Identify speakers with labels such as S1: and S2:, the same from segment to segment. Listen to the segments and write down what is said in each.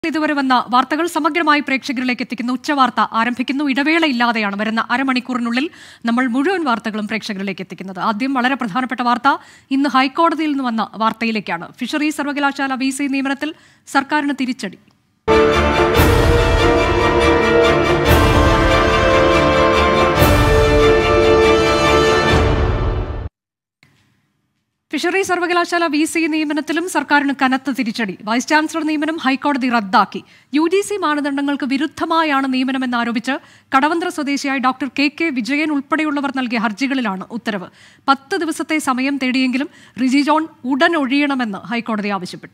S1: ഇതുവരെ വന്ന വാർത്തകൾ സമഗ്രമായി പ്രേക്ഷകരിലേക്ക് എത്തിക്കുന്ന ഉച്ചവാർത്ത ആരംഭിക്കുന്നു ഇടവേളയില്ലാതെയാണ് വരുന്ന അരമണിക്കൂറിനുള്ളിൽ നമ്മൾ മുഴുവൻ വാർത്തകളും പ്രേക്ഷകരിലേക്ക് എത്തിക്കുന്നത് ആദ്യം വളരെ പ്രധാനപ്പെട്ട വാർത്ത ഇന്ന് ഹൈക്കോടതിയിൽ നിന്ന് വന്ന വാർത്തയിലേക്കാണ് ഫിഷറീസ് സർവകലാശാല വി സി നിയമനത്തിൽ സർക്കാരിന് തിരിച്ചടി ഫിഷറീസ് സർവകലാശാല വി സി നിയമനത്തിലും സർക്കാരിന് കനത്ത തിരിച്ചടി വൈസ് ചാൻസലർ നിയമനം ഹൈക്കോടതി റദ്ദാക്കി യു ജി സി മാനദണ്ഡങ്ങൾക്ക് വിരുദ്ധമായാണ് നിയമനമെന്നാരോപിച്ച് കടവന്ത്ര സ്വദേശിയായ ഡോക്ടർ കെ കെ വിജയൻ ഉൾപ്പെടെയുള്ളവർ നൽകിയ ഹർജികളിലാണ് ഉത്തരവ് പത്ത് ദിവസത്തെ സമയം തേടിയെങ്കിലും റിജി ജോൺ ഉടൻ ഒഴിയണമെന്ന് ഹൈക്കോടതി ആവശ്യപ്പെട്ടു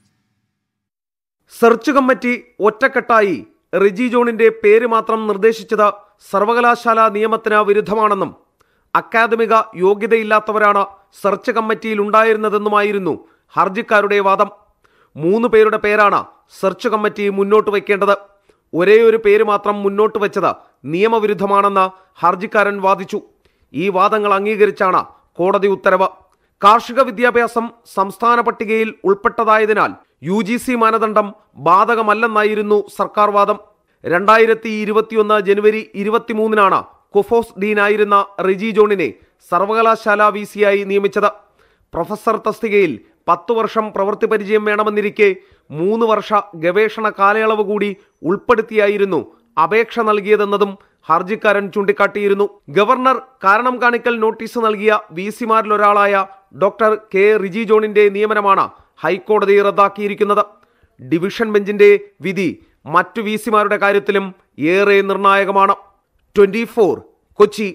S2: സെർച്ച് കമ്മിറ്റി ഒറ്റക്കെട്ടായി റിജി ജോണിന്റെ പേര് മാത്രം നിർദ്ദേശിച്ചത് സർവകലാശാല നിയമത്തിന് വിരുദ്ധമാണെന്നും അക്കാദമിക യോഗ്യതയില്ലാത്തവരാണ് സെർച്ച് കമ്മിറ്റിയിൽ ഉണ്ടായിരുന്നതെന്നുമായിരുന്നു ഹർജിക്കാരുടെ വാദം മൂന്ന് പേരുടെ പേരാണ് സെർച്ച് കമ്മിറ്റി മുന്നോട്ട് വയ്ക്കേണ്ടത് ഒരേ ഒരു പേര് മാത്രം മുന്നോട്ട് വെച്ചത് നിയമവിരുദ്ധമാണെന്ന് ഹർജിക്കാരൻ വാദിച്ചു ഈ വാദങ്ങൾ അംഗീകരിച്ചാണ് കോടതി ഉത്തരവ് കാർഷിക വിദ്യാഭ്യാസം സംസ്ഥാന പട്ടികയിൽ ഉൾപ്പെട്ടതായതിനാൽ യു ജി സി മാനദണ്ഡം ബാധകമല്ലെന്നായിരുന്നു സർക്കാർ വാദം രണ്ടായിരത്തി ഇരുപത്തിയൊന്ന് ജനുവരി ഇരുപത്തിമൂന്നിനാണ് കുഫോസ് ഡീനായിരുന്ന റിജി ജോണിനെ സർവകലാശാല വി സിയായി നിയമിച്ചത് പ്രൊഫസർ തസ്തികയിൽ പത്തു വർഷം പ്രവൃത്തി പരിചയം വേണമെന്നിരിക്കെ മൂന്ന് വർഷ ഗവേഷണ കാലയളവ് കൂടി ഉൾപ്പെടുത്തിയായിരുന്നു അപേക്ഷ നൽകിയതെന്നതും ഹർജിക്കാരൻ ചൂണ്ടിക്കാട്ടിയിരുന്നു ഗവർണർ കാരണം കാണിക്കൽ നോട്ടീസ് നൽകിയ വി സിമാരിലൊരാളായ ഡോക്ടർ കെ റിജി ജോണിന്റെ നിയമനമാണ് ഹൈക്കോടതി റദ്ദാക്കിയിരിക്കുന്നത് ഡിവിഷൻ ബെഞ്ചിന്റെ വിധി മറ്റു വി സിമാരുടെ കാര്യത്തിലും ഏറെ നിർണായകമാണ് ട്വന്റി കൊച്ചി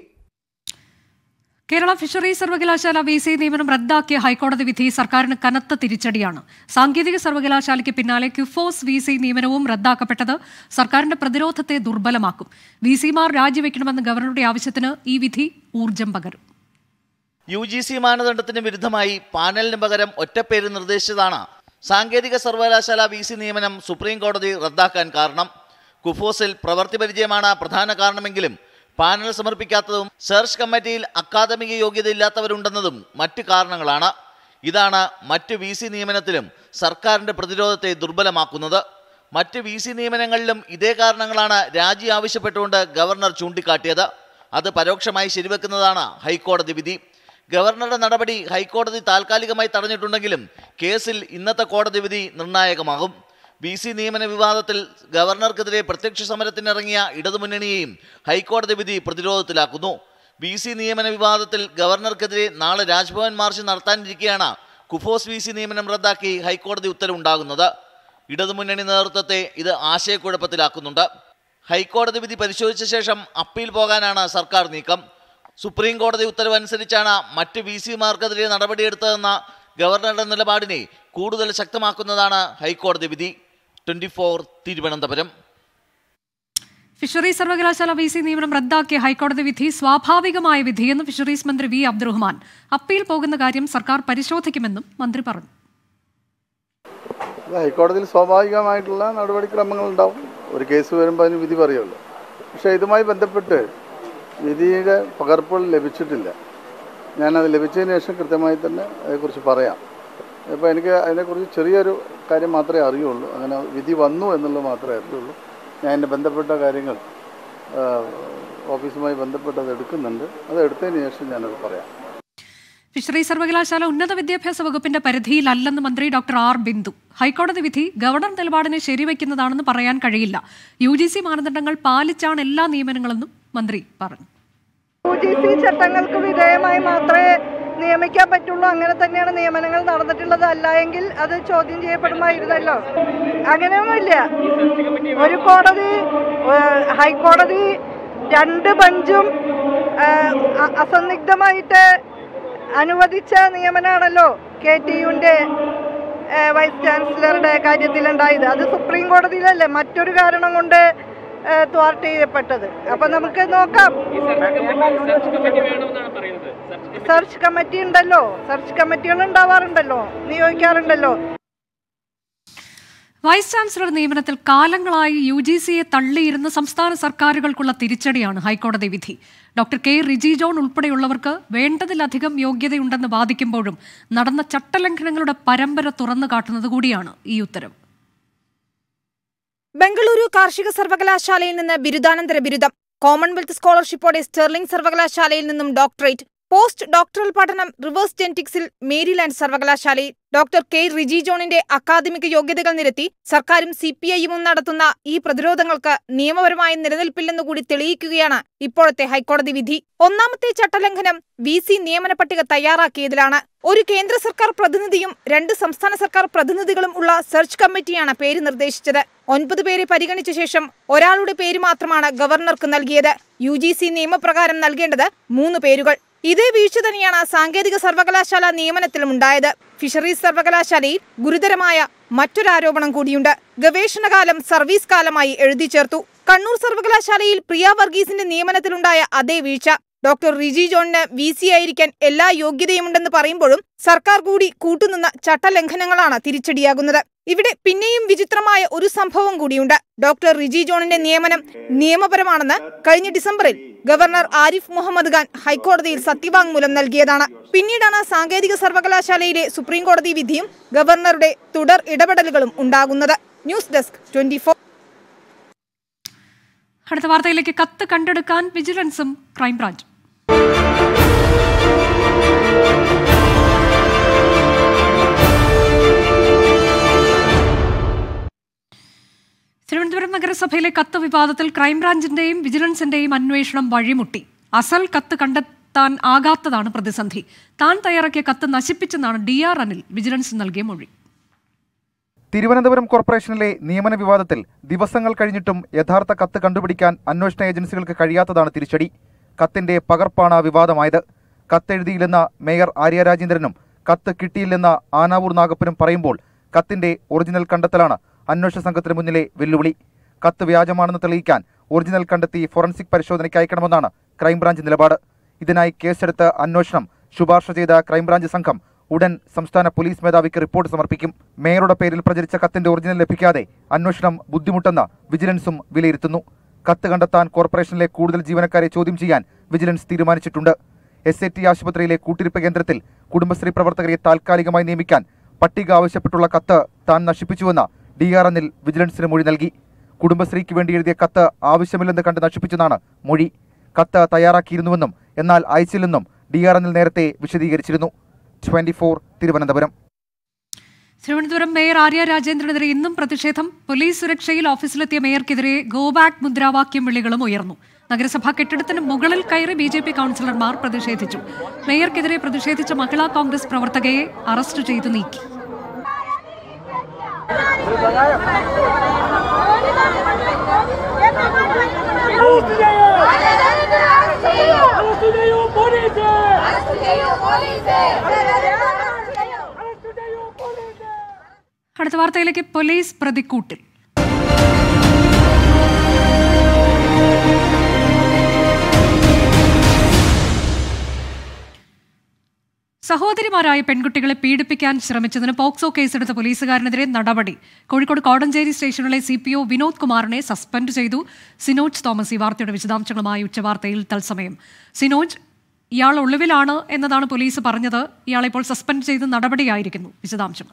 S1: കേരള ഫിഷറീസ് സർവകലാശാല വി സി നിയമനം റദ്ദാക്കിയ ഹൈക്കോടതി വിധി സർക്കാരിന് കനത്ത തിരിച്ചടിയാണ് സാങ്കേതിക സർവകലാശാലയ്ക്ക് പിന്നാലെ ക്യുഫോസ് വി സി നിയമനവും റദ്ദാക്കപ്പെട്ടത് സർക്കാരിന്റെ പ്രതിരോധത്തെ ദുർബലമാക്കും വി സിമാർ രാജിവെക്കണമെന്ന ഗവർണറുടെ ആവശ്യത്തിന് ഈ വിധി ഊർജം പകരും
S3: യു ജി സി മാനദണ്ഡത്തിന് വിരുദ്ധമായി പാനലിന് പകരം ഒറ്റപ്പേര് നിർദ്ദേശിച്ചതാണ് സാങ്കേതിക സർവകലാശാല വി സി നിയമനം സുപ്രീം കോടതി റദ്ദാക്കാൻ കാരണം കുഫോസിൽ പ്രവൃത്തി പരിചയമാണ് പ്രധാന കാരണമെങ്കിലും പാനൽ സമർപ്പിക്കാത്തതും സെർച്ച് കമ്മിറ്റിയിൽ അക്കാദമിക യോഗ്യതയില്ലാത്തവരുണ്ടെന്നതും മറ്റു കാരണങ്ങളാണ് ഇതാണ് മറ്റ് വി സി നിയമനത്തിലും സർക്കാരിന്റെ പ്രതിരോധത്തെ ദുർബലമാക്കുന്നത് മറ്റ് വി സി നിയമനങ്ങളിലും ഇതേ കാരണങ്ങളാണ് രാജി ആവശ്യപ്പെട്ടുകൊണ്ട് ഗവർണർ ചൂണ്ടിക്കാട്ടിയത് അത് പരോക്ഷമായി ശരിവെക്കുന്നതാണ് ഹൈക്കോടതി വിധി ഗവർണറുടെ നടപടി ഹൈക്കോടതി താൽക്കാലികമായി തടഞ്ഞിട്ടുണ്ടെങ്കിലും കേസിൽ ഇന്നത്തെ കോടതി വിധി നിർണായകമാകും ബി സി നിയമന വിവാദത്തിൽ ഗവർണർക്കെതിരെ പ്രത്യക്ഷ സമരത്തിനിറങ്ങിയ ഇടതുമുന്നണിയെയും ഹൈക്കോടതി വിധി പ്രതിരോധത്തിലാക്കുന്നു ബി സി നിയമന വിവാദത്തിൽ ഗവർണർക്കെതിരെ നാളെ Raj Bhavan March നടത്താനിരിക്കെയാണ് KUFOS B C നിയമനം റദ്ദാക്കി ഹൈക്കോടതി ഉത്തരവുണ്ടാകുന്നത് ഇടതുമുന്നണി നേതൃത്വത്തെ ഇത് ആശയക്കുഴപ്പത്തിലാക്കുന്നുണ്ട് ഹൈക്കോടതി വിധി പരിശോധിച്ച ശേഷം അപ്പീൽ പോകാനാണ് സർക്കാർ നീക്കം സുപ്രീം കോടതി ഉത്തരവ് അനുസരിച്ചാണ് മറ്റ് വി സിമാർക്കെതിരെ നടപടിയെടുത്തതെന്ന ഗവർണറുടെ നിലപാടിനെ കൂടുതൽ ശക്തമാക്കുന്നതാണ് ഹൈക്കോടതി വിധി ട്വന്റി ഫോർ തിരുവനന്തപുരം
S1: ഫിഷറീസ് സർവകലാശാല വി സി നിയമനം റദ്ദാക്കിയ ഹൈക്കോടതി വിധി സ്വാഭാവികമായ വിധിയെന്ന് ഫിഷറീസ് മന്ത്രി വി അബ്ദുറഹ്മാൻ അപ്പീൽ പോകുന്ന കാര്യം സർക്കാർ പരിശോധിക്കുമെന്നും മന്ത്രി പറഞ്ഞു
S4: അത് ഹൈക്കോടതിയിൽ സ്വാഭാവികമായിട്ടുള്ള നടപടിക്രമങ്ങൾ ഉണ്ടാവും ഒരു കേസ് വരുമ്പോൾ അതിന് വിധി പറയുമല്ലോ പക്ഷേ ഇതുമായി ബന്ധപ്പെട്ട് വിധിയുടെ പകർപ്പുകൾ ലഭിച്ചിട്ടില്ല ഞാനത് ലഭിച്ചതിന് ശേഷം കൃത്യമായി തന്നെ അതേക്കുറിച്ച് പറയാം ഇപ്പോൾ എനിക്ക് അതിനെക്കുറിച്ച് ചെറിയൊരു കാര്യം മാത്രമേ അറിയുള്ളൂ അങ്ങനെ വിധി വന്നു എന്നുള്ളത് മാത്രമേ അറിയുള്ളൂ ഞാൻ എൻ്റെ ബന്ധപ്പെട്ട കാര്യങ്ങൾ ആ, ഓഫീസുമായി ബന്ധപ്പെട്ട് അത് എടുക്കുന്നുണ്ട് അത് എടുത്തതിന് ശേഷം ഞാനത് പറയാം
S1: ഫിഷറീസ് സർവകലാശാല ഉന്നത വിദ്യാഭ്യാസ വകുപ്പിന്റെ പരിധിയിലല്ലെന്ന് മന്ത്രി ഡോക്ടർ ആർ ബിന്ദു ഹൈക്കോടതി വിധി ഗവർണർ നിലപാടിനെ ശരിവയ്ക്കുന്നതാണെന്ന് പറയാൻ കഴിയില്ല യു ജി സി മാനദണ്ഡങ്ങൾ പാലിച്ചാണ് എല്ലാ നിയമനങ്ങളെന്നും മന്ത്രി പറഞ്ഞു
S5: യു ജി സി ചട്ടങ്ങൾക്ക് വിധേയമായി മാത്രമേ നിയമിക്കാൻ പറ്റുള്ളൂ അങ്ങനെ തന്നെയാണ് നിയമനങ്ങൾ നടന്നിട്ടുള്ളത് അല്ല എങ്കിൽ അത് ചോദ്യം ചെയ്യപ്പെടുമായിരുന്നല്ലോ അങ്ങനെയൊന്നുമില്ല ഒരു കോടതി ഏഹ്, ഹൈക്കോടതി രണ്ട് ബെഞ്ചും ഏഹ്, അ- അസന്നിഗ്ധമായിട്ട് അനുവദിച്ച നിയമനമാണല്ലോ കെ ടി യുവിൻ്റെ വൈസ് ചാൻസലറുടെ കാര്യത്തിലുണ്ടായത് അത് സുപ്രീം കോടതിയിലല്ലേ മറ്റൊരു കാരണം കൊണ്ട് ത്വാർട്ട് ചെയ്യപ്പെട്ടത് അപ്പൊ നമുക്ക് നോക്കാം സെർച്ച് കമ്മിറ്റി ഉണ്ടല്ലോ സെർച്ച് കമ്മിറ്റികൾ ഉണ്ടാവാറുണ്ടല്ലോ നിയോഗിക്കാറുണ്ടല്ലോ
S1: വൈസ് ചാൻസലർ നിയമനത്തിൽ കാലങ്ങളായി യു ജി സിയെ തള്ളിയിരുന്ന സംസ്ഥാന സർക്കാരുകൾക്കുള്ള തിരിച്ചടിയാണ് ഹൈക്കോടതി വിധി ഡോക്ടർ കെ റിജി ജോൺ ഉൾപ്പെടെയുള്ളവർക്ക് വേണ്ടതിലധികം യോഗ്യതയുണ്ടെന്ന് വാദിക്കുമ്പോഴും നടന്ന ചട്ടലംഘനങ്ങളുടെ പരമ്പര തുറന്നു കാട്ടുന്നത് കൂടിയാണ് ഈ ഉത്തരവ്
S6: ബംഗളൂരു കാർഷിക സർവകലാശാലയിൽ നിന്ന് ബിരുദാനന്തര ബിരുദം കോമൺവെൽത്ത് സ്കോളർഷിപ്പോടെ സ്റ്റെർലിംഗ് സർവകലാശാലയിൽ നിന്നും ഡോക്ടറേറ്റ് പോസ്റ്റ് ഡോക്ടറൽ പഠനം റിവേഴ്സ് ജെനറ്റിക്സിൽ മേരിലാൻഡ് സർവകലാശാലയിൽ ഡോക്ടർ കെ റിജി ജോണിന്റെ അക്കാദമിക യോഗ്യതകൾ നിരത്തി സർക്കാരും സി പി ഐയും നടത്തുന്ന ഈ പ്രതിരോധങ്ങൾക്ക് നിയമപരമായ നിലനിൽപ്പില്ലെന്നുകൂടി തെളിയിക്കുകയാണ് ഇപ്പോഴത്തെ ഹൈക്കോടതി വിധി ഒന്നാമത്തെ ചട്ടലംഘനം വി സി നിയമന പട്ടിക തയ്യാറാക്കിയതിലാണ് ഒരു കേന്ദ്ര സർക്കാർ പ്രതിനിധിയും രണ്ട് സംസ്ഥാന സർക്കാർ പ്രതിനിധികളും ഉള്ള സെർച്ച് കമ്മിറ്റിയാണ് പേര് നിർദ്ദേശിച്ചത് ഒൻപത് പേരെ പരിഗണിച്ച ശേഷം ഒരാളുടെ പേര് മാത്രമാണ് ഗവർണർക്ക് നൽകിയത് യു ജി സി നിയമപ്രകാരം നൽകേണ്ടത് മൂന്ന് പേരുകൾ ഇതേ വീഴ്ച തന്നെയാണ് സാങ്കേതിക സർവകലാശാല നിയമനത്തിലും ഉണ്ടായത് ഫിഷറീസ് സർവകലാശാലയിൽ ഗുരുതരമായ മറ്റൊരാരോപണം കൂടിയുണ്ട് ഗവേഷണകാലം സർവീസ് കാലമായി എഴുതി ചേർത്തു കണ്ണൂർ സർവകലാശാലയിൽ പ്രിയ വർഗീസിന്റെ നിയമനത്തിലുണ്ടായ അതേ വീഴ്ച ഡോക്ടർ റിജി ജോണിന് വി സി ആയിരിക്കാൻ എല്ലാ യോഗ്യതയുമുണ്ടെന്ന് പറയുമ്പോഴും സർക്കാർ കൂടി കൂട്ടുനിന്ന ചട്ടലംഘനങ്ങളാണ് തിരിച്ചടിയാകുന്നത് ഇവിടെ പിന്നെയും വിചിത്രമായ ഒരു സംഭവം കൂടിയുണ്ട് ഡോക്ടർ റിജി ജോണിന്റെ നിയമനം നിയമപരമാണെന്ന് കഴിഞ്ഞ ഡിസംബറിൽ ഗവർണർ ആരിഫ് മുഹമ്മദ് ഖാൻ ഹൈക്കോടതിയിൽ സത്യവാങ്മൂലം നൽകിയതാണ് പിന്നീടാണ് സാങ്കേതിക സർവകലാശാലയിലെ സുപ്രീം കോടതി വിധിയും ഗവർണറുടെ തുടർ ഇടപെടലുകളും ഉണ്ടാകുന്നത് ന്യൂസ് ഡെസ്ക് ട്വന്റി
S1: അടുത്ത വാർത്തയിലേക്ക് കത്ത് കണ്ടെടുക്കാൻ വിജിലൻസും ക്രൈംബ്രാഞ്ചും തിരുവനന്തപുരം നഗരസഭയിലെ കത്ത് വിവാദത്തിൽ ക്രൈംബ്രാഞ്ചിന്റെയും വിജിലൻസിന്റെയും അന്വേഷണം വഴിമുട്ടി അസൽ കത്ത് കണ്ടെത്താൻ ആകാത്തതാണ് പ്രതിസന്ധി താൻ തയ്യാറാക്കിയ കത്ത് നശിപ്പിച്ചെന്നാണ് ഡി ആർ അനിൽ വിജിലൻസ് നൽകിയ മൊഴി
S7: തിരുവനന്തപുരം കോർപ്പറേഷനിലെ നിയമന വിവാദത്തിൽ ദിവസങ്ങൾ കഴിഞ്ഞിട്ടും യഥാർത്ഥ കത്ത് കണ്ടുപിടിക്കാൻ അന്വേഷണ ഏജൻസികൾക്ക് കഴിയാത്തതാണ് തിരിച്ചടി കത്തിന്റെ പകർപ്പാണ് വിവാദമായത് കത്തെഴുതിയില്ലെന്ന മേയർ ആര്യ രാജേന്ദ്രനും കത്ത് കിട്ടിയില്ലെന്ന ആനാവൂർ നാഗപ്പനും പറയുമ്പോൾ കത്തിന്റെ ഒറിജിനൽ കണ്ടെത്തലാണ് അന്വേഷണ സംഘത്തിന് മുന്നിലെ വെല്ലുവിളി കത്ത് വ്യാജമാണെന്ന് തെളിയിക്കാൻ ഒറിജിനൽ കണ്ടെത്തി ഫോറൻസിക് പരിശോധനയ്ക്ക് അയക്കണമെന്നാണ് ക്രൈംബ്രാഞ്ച് നിലപാട് ഇതിനായി കേസെടുത്ത് അന്വേഷണം ശുപാർശ ചെയ്ത ക്രൈംബ്രാഞ്ച് സംഘം ഉടൻ സംസ്ഥാന പോലീസ് മേധാവിക്ക് റിപ്പോർട്ട് സമർപ്പിക്കും മേയറുടെ പേരിൽ പ്രചരിച്ച കത്തിന്റെ ഒറിജിനൽ ലഭിക്കാതെ അന്വേഷണം ബുദ്ധിമുട്ടെന്ന് വിജിലൻസും വിലയിരുത്തുന്നു കത്ത് കണ്ടെത്താൻ കോർപ്പറേഷനിലെ കൂടുതൽ ജീവനക്കാരെ ചോദ്യം ചെയ്യാൻ വിജിലൻസ് തീരുമാനിച്ചിട്ടുണ്ട് എസ് എ ടി ആശുപത്രിയിലെ കൂട്ടിരിപ്പ് കേന്ദ്രത്തിൽ കുടുംബശ്രീ പ്രവർത്തകരെ താൽക്കാലികമായി നിയമിക്കാൻ പട്ടിക ആവശ്യപ്പെട്ടുള്ള കത്ത് താൻ നശിപ്പിച്ചുവെന്ന് ഡി ആർ എന്നിൽ വിജിലൻസിന് മൊഴി നൽകി കുടുംബശ്രീക്ക് വേണ്ടി എഴുതിയ കത്ത് ആവശ്യമില്ലെന്ന് കണ്ട് നശിപ്പിച്ചെന്നാണ് മൊഴി കത്ത് തയ്യാറാക്കിയിരുന്നുവെന്നും എന്നാൽ അയച്ചില്ലെന്നും ഡി ആർ എന്നിൽ നേരത്തെ വിശദീകരിച്ചിരുന്നു twenty four Thiruvananthapuram
S1: Thiruvananthapuram mayor Arya രാജേന്ദ്രനെതിരെ ഇന്നും പ്രതിഷേധം പോലീസ് സുരക്ഷയിൽ ഓഫീസിലെത്തിയ മേയർക്കെതിരെ ഗോ ബാക്ക് മുദ്രാവാക്യം വിളികളും ഉയർന്നു നഗരസഭാ കെട്ടിടത്തിന് മുകളിൽ കയറി ബി ജെ പി കൗൺസിലർമാർ പ്രതിഷേധിച്ചു മേയർക്കെതിരെ പ്രതിഷേധിച്ച മഹിളാ കോൺഗ്രസ് പ്രവർത്തകയെ അറസ്റ്റ് ചെയ്തു നീക്കി അടുത്ത വാർത്തയിലേക്ക് പോലീസ് പ്രതിക്കൂട്ടിൽ സഹോദരിമാരായ പെൺകുട്ടികളെ പീഡിപ്പിക്കാൻ ശ്രമിച്ചതിന് പോക്സോ കേസെടുത്ത പോലീസുകാരനെതിരെ നടപടി കോഴിക്കോട് കോടഞ്ചേരി സ്റ്റേഷനിലെ സി പി ഒ വിനോദ് കുമാറിനെ സസ്പെൻഡ് ചെയ്തു സിനോജ് തോമസ് ഈ വാർത്തയുടെ വിശദാംശങ്ങളുമായി ഉച്ചവാർത്തയിൽ തത്സമയം സിനോജ് ഇയാൾ ഒളിവിലാണ് എന്നതാണ് പോലീസ് പറഞ്ഞത് ഇയാളെ ഇപ്പോൾ സസ്പെൻഡ് ചെയ്ത് നടപടിയായിരിക്കുന്നു വിശദാംശങ്ങൾ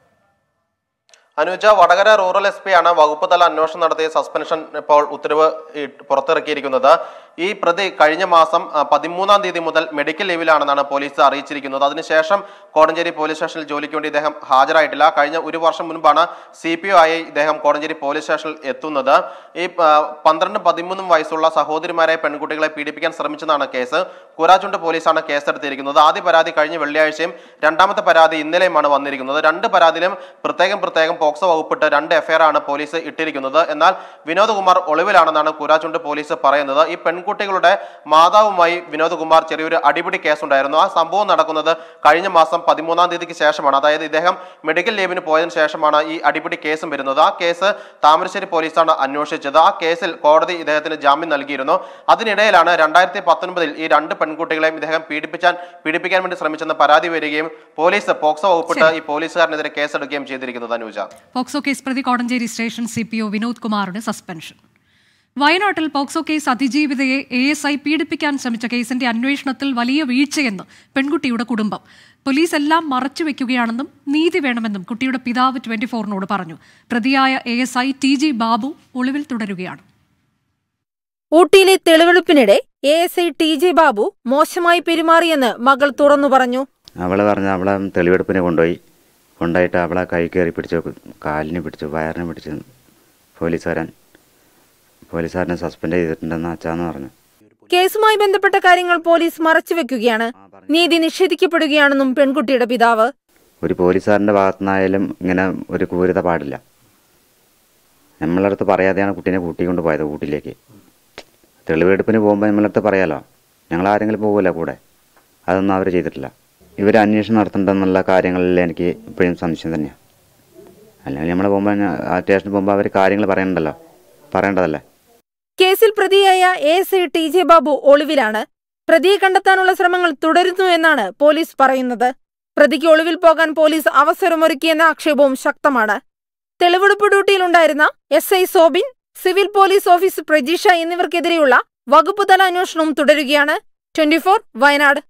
S8: Anuja Vadakara rural S P ആണ് വകുപ്പ് തല അന്വേഷണം നടത്തിയ സസ്പെൻഷൻ ഇപ്പോൾ ഉത്തരവ് ഈ പുറത്തിറക്കിയിരിക്കുന്നത് ഈ പ്രതി കഴിഞ്ഞ മാസം ആ, പതിമൂന്നാം തീയതി മുതൽ മെഡിക്കൽ ലീവിലാണെന്നാണ് പോലീസ് അറിയിച്ചിരിക്കുന്നത് അതിനുശേഷം കോടഞ്ചേരി പോലീസ് സ്റ്റേഷനിൽ ജോലിക്ക് വേണ്ടി ഇദ്ദേഹം ഹാജരായിട്ടില്ല കഴിഞ്ഞ ഒരു വർഷം മുൻപാണ് സി പി ഒ ആയി ഇദ്ദേഹം കോടഞ്ചേരി പോലീസ് സ്റ്റേഷനിൽ എത്തുന്നത് ഈ ആ, പന്ത്രണ്ടും പതിമൂന്നും വയസ്സുള്ള സഹോദരിമാരെ പെൺകുട്ടികളെ പീഡിപ്പിക്കാൻ ശ്രമിച്ചെന്നാണ് കേസ് കൂരാച്ചുണ്ട് പോലീസാണ് കേസെടുത്തിരിക്കുന്നത് ആദ്യ പരാതി കഴിഞ്ഞ വെള്ളിയാഴ്ചയും രണ്ടാമത്തെ പരാതി ഇന്നലെയുമാണ് വന്നിരിക്കുന്നത് രണ്ട് പരാതിയിലും പ്രത്യേകം പ്രത്യേകം പോക്സോ വകുപ്പിട്ട് രണ്ട് എഫ്ഐആർ ആണ് പോലീസ് ഇട്ടിരിക്കുന്നത് എന്നാൽ വിനോദ്കുമാർ ഒളിവിലാണെന്നാണ് കൂരാച്ചുണ്ട് പോലീസ് പറയുന്നത് ഈ പെൺകുട്ടികളുടെ മാതാവുമായി വിനോദ്കുമാർ ചെറിയൊരു അടിപിടി കേസുണ്ടായിരുന്നു ആ സംഭവം നടക്കുന്നത് കഴിഞ്ഞ മാസം പതിമൂന്നാം തീയതിക്ക് ശേഷമാണ് അതായത് ഇദ്ദേഹം മെഡിക്കൽ ലീവിന് പോയതിനു ശേഷമാണ് ഈ അടിപിടി കേസും വരുന്നത് ആ കേസ് താമരശ്ശേരി പോലീസാണ് അന്വേഷിച്ചത് ആ കേസിൽ കോടതി ഇദ്ദേഹത്തിന് ജാമ്യം നൽകിയിരുന്നു അതിനിടയിലാണ് രണ്ടായിരത്തി പത്തൊൻപതിൽ ഈ രണ്ട് പെൺകുട്ടികളെയും ഇദ്ദേഹം പീഡിപ്പിക്കാൻ പീഡിപ്പിക്കാൻ വേണ്ടി ശ്രമിച്ചെന്ന് പരാതി വരികയും പോലീസ് പോക്സോ വകുപ്പിട്ട് ഈ പോലീസുകാരനെതിരെ കേസെടുക്കുകയും ചെയ്തിരിക്കുന്നത് അനുജ
S1: പോക്സോ കേസ് പ്രതി Kodanchery station C P O Vinod കുമാറിന് സസ്പെൻഷൻ വയനാട്ടിൽ പോക്സോ കേസ് അതിജീവിതയെ എ എസ് ഐ പീഡിപ്പിക്കാൻ ശ്രമിച്ച കേസിന്റെ അന്വേഷണത്തിൽ വലിയ വീഴ്ചയെന്ന് പെൺകുട്ടിയുടെ കുടുംബം പോലീസ് എല്ലാം മറച്ചുവെക്കുകയാണെന്നും നീതി വേണമെന്നും കുട്ടിയുടെ പിതാവ് ട്വന്റി ഫോറിനോട് പറഞ്ഞു പ്രതിയായ A S I T G Babu ഒളിവിൽ തുടരുകയാണ്
S6: ഊട്ടിയിലെ തെളിവെടുപ്പിനിടെ A S I T J Babu മോശമായി പെരുമാറിയെന്ന് മകൾ തുറന്നു പറഞ്ഞു
S9: അവളെ പറഞ്ഞ് അവളെ തെളിവെടുപ്പിന് കൊണ്ടുപോയി കൊണ്ടുപോയിട്ട് അവളെ കൈ കയറി പിടിച്ചു കാലിന് പിടിച്ചു വയറിന് പിടിച്ചു പോലീസുകാരൻ പോലീസുകാരനെ സസ്പെൻഡ് ചെയ്തിട്ടുണ്ടെന്ന് അച്ഛാന്ന് പറഞ്ഞു
S6: കേസുമായി ബന്ധപ്പെട്ട കാര്യങ്ങൾ പോലീസ് മറച്ചുവെക്കുകയാണ് നീതി നിഷേധിക്കപ്പെടുകയാണെന്നും പെൺകുട്ടിയുടെ പിതാവ്
S9: ഒരു പോലീസുകാരൻ്റെ ഭാഗത്തുനിന്നായാലും ഇങ്ങനെ ഒരു ക്രൂരത പാടില്ല നമ്മളടുത്ത് പറയാതെയാണ് കുട്ടീനെ കൂട്ടിക്കൊണ്ട് പോയത് ഊട്ടിലേക്ക് തെളിവെടുപ്പിന് പോകുമ്പോൾ നമ്മളടുത്ത് പറയാലോ ഞങ്ങൾ ആരെങ്കിലും പോകില്ല കൂടെ അതൊന്നും അവർ ചെയ്തിട്ടില്ല ഇവർ അന്വേഷണം നടത്തണ്ടെന്നുള്ള കാര്യങ്ങളിൽ എനിക്ക് ഇപ്പോഴും സംശയം തന്നെയാണ് അല്ലെങ്കിൽ നമ്മൾ പോകുമ്പോൾ ആ സ്റ്റേഷനിൽ പോകുമ്പോൾ അവർ കാര്യങ്ങൾ പറയണ്ടല്ലോ പറയേണ്ടതല്ലേ
S6: കേസിൽ പ്രതിയായ A S I T J Babu ഒളിവിലാണ് പ്രതിയെ കണ്ടെത്താനുള്ള ശ്രമങ്ങൾ തുടരുന്നു എന്നാണ് പോലീസ് പറയുന്നത് പ്രതിക്ക് ഒളിവിൽ പോകാൻ പോലീസ് അവസരമൊരുക്കിയെന്ന ആക്ഷേപവും ശക്തമാണ് തെളിവെടുപ്പ് ഡ്യൂട്ടിയിലുണ്ടായിരുന്ന S I Sobin civil police officer Prajeesha എന്നിവർക്കെതിരെയുള്ള വകുപ്പുതല അന്വേഷണവും തുടരുകയാണ് ട്വന്റി വയനാട്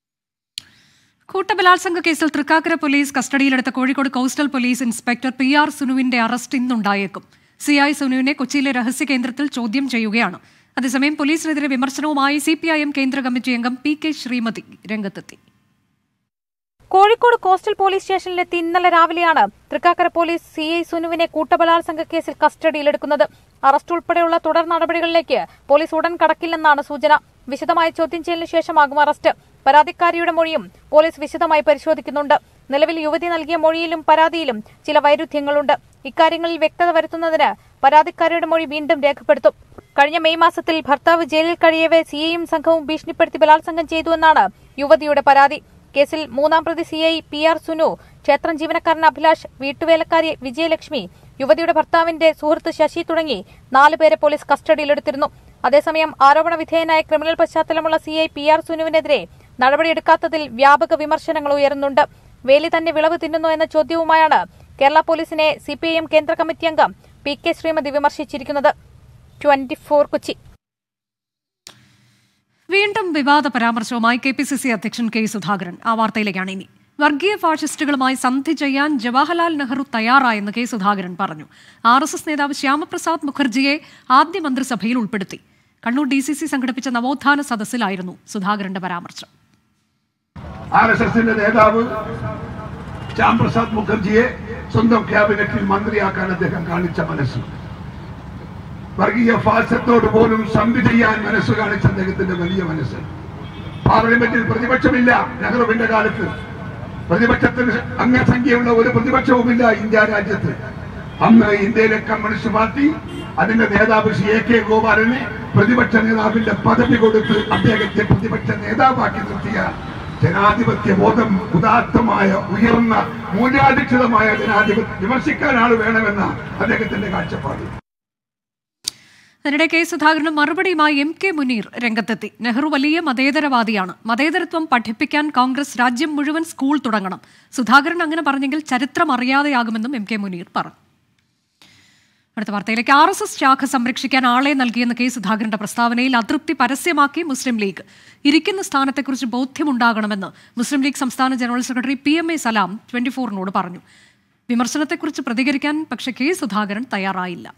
S1: കൂട്ടബലാത്സംഗ കേസിൽ തൃക്കാക്കര പോലീസ് കസ്റ്റഡിയിലെടുത്ത Kozhikode coastal police inspector P R സുനുവിന്റെ അറസ്റ്റ് ഇന്നുണ്ടായേക്കും സി ഐ സുനുവിനെ കൊച്ചിയിലെ രഹസ്യ കേന്ദ്രത്തിൽ ചോദ്യം ചെയ്യുകയാണ് അതേസമയം പോലീസിനെതിരെ വിമർശനവുമായി സി പി ഐ എം കേന്ദ്ര കമ്മിറ്റി അംഗം പി കെ ശ്രീമതി രംഗത്തെത്തി
S10: കോഴിക്കോട് കോസ്റ്റൽ പോലീസ് സ്റ്റേഷനിലെത്തി ഇന്നലെ രാവിലെയാണ് തൃക്കാക്കര പോലീസ് സി ഐ സുനുവിനെ കൂട്ടബലാത്സംഗ കേസിൽ കസ്റ്റഡിയിലെടുക്കുന്നത് അറസ്റ്റ് ഉൾപ്പെടെയുള്ള തുടർ നടപടികളിലേക്ക് പോലീസ് ഉടൻ കടക്കില്ലെന്നാണ് സൂചന വിശദമായ ചോദ്യം ചെയ്യലിന് ശേഷമാകും അറസ്റ്റ് പരാതിക്കാരിയുടെ മൊഴിയും പോലീസ് വിശദമായി പരിശോധിക്കുന്നുണ്ട് നിലവിൽ യുവതി നൽകിയ മൊഴിയിലും പരാതിയിലും ചില വൈരുദ്ധ്യങ്ങളുണ്ട് ഇക്കാര്യങ്ങളിൽ വ്യക്തത വരുത്തുന്നതിന് പരാതിക്കാരിയുടെ മൊഴി വീണ്ടും രേഖപ്പെടുത്തും കഴിഞ്ഞ മെയ് മാസത്തിൽ ഭർത്താവ് ജയിലിൽ കഴിയവെ സിഐയും സംഘവും ഭീഷണിപ്പെടുത്തി ബലാത്സംഗം ചെയ്തുവെന്നാണ് യുവതിയുടെ പരാതി കേസിൽ മൂന്നാം പ്രതി C I P R Sunu ക്ഷേത്രം ജീവനക്കാരൻ അഭിലാഷ് വീട്ടുവേലക്കാരി വിജയലക്ഷ്മി യുവതിയുടെ ഭർത്താവിന്റെ സുഹൃത്ത് ശശി തുടങ്ങി നാലുപേരെ പോലീസ് കസ്റ്റഡിയിലെടുത്തിരുന്നു അതേസമയം ആരോപണ വിധേയനായ ക്രിമിനൽ പശ്ചാത്തലമുള്ള സി ഐ പി ആർ സുനുവിനെതിരെ നടപടിയെടുക്കാത്തതിൽ വ്യാപക വിമർശനങ്ങൾ ഉയരുന്നുണ്ട് വേലി തന്നെ വിളവ് തിന്നുന്നു എന്ന ചോദ്യവുമായാണ് കേരള പോലീസിനെ സിപിഐഎം കേന്ദ്ര കമ്മിറ്റി അംഗം പി കെ ശ്രീമതി വിമർശിച്ചിരിക്കുന്നത് ട്വന്റി ഫോർ കൊച്ചി
S1: വീണ്ടും വിവാദ പരാമർശവുമായി കെ പി സി സി അധ്യക്ഷൻ കെ സുധാകരൻ ആ വാർത്തയിലേക്കാണ് ഇനി വർഗീയ ഫാഷിസ്റ്റുകളുമായി സന്ധി ചെയ്യാൻ ജവഹർലാൽ നെഹ്റു തയ്യാറായെന്ന് കെ സുധാകരൻ പറഞ്ഞു ആർ എസ് എസ് നേതാവ് ശ്യാമപ്രസാദ് മുഖർജിയെ ആദ്യ മന്ത്രിസഭയിൽ ഉൾപ്പെടുത്തി കണ്ണൂർ ഡി സി സി സംഘടിപ്പിച്ച നവോത്ഥാന സദസ്സിലായിരുന്നു സുധാകരന്റെ പരാമർശം
S11: ആർ എസ് എസിന്റെ നേതാവ് ശ്യാംപ്രസാദ് മുഖർജിയെ സ്വന്തം ക്യാബിനറ്റിൽ മന്ത്രിയാക്കാൻ അദ്ദേഹം കാണിച്ച മനസ്സ് വർഗീയ ഫാസത്തോട് പോലും സന്ധി ചെയ്യാൻ മനസ്സ് കാണിച്ച അദ്ദേഹത്തിന്റെ വലിയ മനസ്സ് പാർലമെന്റിൽ പ്രതിപക്ഷമില്ല നെഹ്റുവിന്റെ കാലത്ത് പ്രതിപക്ഷത്തിന് അംഗസംഖ്യയുള്ള ഒരു പ്രതിപക്ഷവുമില്ല ഇന്ത്യ രാജ്യത്ത് അന്ന് ഇന്ത്യയിലെ കമ്മ്യൂണിസ്റ്റ് പാർട്ടി അതിന്റെ നേതാവ് ശ്രീ എ കെ ഗോപാലനെ പ്രതിപക്ഷ നേതാവിന്റെ പദവി കൊടുത്ത് അദ്ദേഹത്തെ പ്രതിപക്ഷ നേതാവാക്കി നിർത്തിയ ജനാധിപത്യ ബോധം ഉദാത്തമായ ഉയർന്ന മൂല്യാധിഷ്ഠിതമായ ജനാധിപത്യം വിമർശിക്കാൻ ആൾ വേണമെന്ന അദ്ദേഹത്തിന്റെ കാഴ്ചപ്പാട്
S1: അതിനിടെ കെ സുധാകരന് മറുപടിയുമായി എം കെ മുനീർ രംഗത്തെത്തി നെഹ്റു വലിയ മതേതരവാദിയാണ് മതേതരത്വം പഠിപ്പിക്കാൻ കോൺഗ്രസ് രാജ്യം മുഴുവൻ സ്കൂൾ തുടങ്ങണം സുധാകരൻ അങ്ങനെ പറഞ്ഞെങ്കിൽ ചരിത്രം അറിയാതെയാകുമെന്നും എം കെ മുനീർ പറഞ്ഞു അടുത്ത വാർത്തയിലേക്ക് ആർ എസ് എസ് ശാഖ സംരക്ഷിക്കാൻ ആളെ നൽകിയെന്ന കെ സുധാകരന്റെ പ്രസ്താവനയിൽ അതൃപ്തി പരസ്യമാക്കി മുസ്ലിം ലീഗ് ഇരിക്കുന്ന സ്ഥാനത്തെക്കുറിച്ച് ബോധ്യമുണ്ടാകണമെന്ന് മുസ്ലിം ലീഗ് സംസ്ഥാന general secretary P M A Salam twenty ഫോറിനോട് പറഞ്ഞു വിമർശനത്തെക്കുറിച്ച് പ്രതികരിക്കാൻ പക്ഷേ കെ സുധാകരൻ തയ്യാറായില്ല